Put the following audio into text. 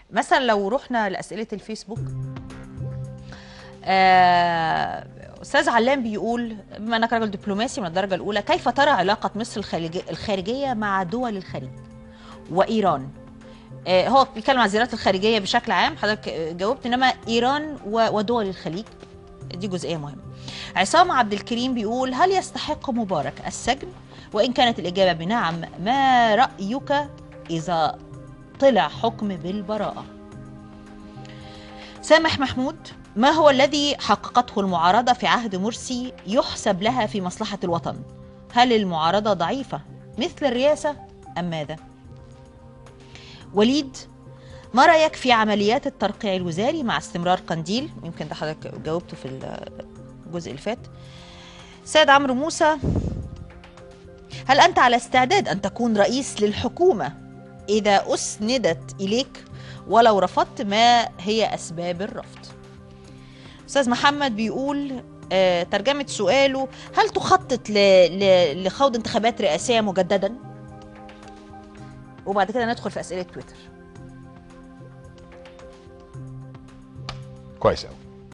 مثلا لو رحنا لاسئله الفيسبوك آه، استاذ علام بيقول بما انك راجل دبلوماسي من الدرجه الاولى كيف ترى علاقه مصر الخارجي- الخارجيه مع دول الخليج وايران آه، هو بيتكلم عن الزيارات الخارجيه بشكل عام حضرتك آه، جاوبت انما ايران و- ودول الخليج دي جزئيه مهمه عصام عبد الكريم بيقول هل يستحق مبارك السجن وان كانت الاجابه بنعم ما رايك اذا طلع حكم بالبراءه سامح محمود ما هو الذي حققته المعارضه في عهد مرسي يحسب لها في مصلحه الوطن هل المعارضه ضعيفه مثل الرئاسه ام ماذا وليد ما رايك في عمليات الترقيع الوزاري مع استمرار قنديل يمكن ده حضرتك جاوبته في الجزء اللي فات سيد عمرو موسى هل انت على استعداد ان تكون رئيس للحكومه اذا اسندت اليك ولو رفضت ما هي اسباب الرفض استاذ محمد بيقول آه، ترجمه سؤاله هل تخطط ل... ل... لخوض انتخابات رئاسيه مجددا وبعد كده ندخل في اسئله تويتر كويس قوي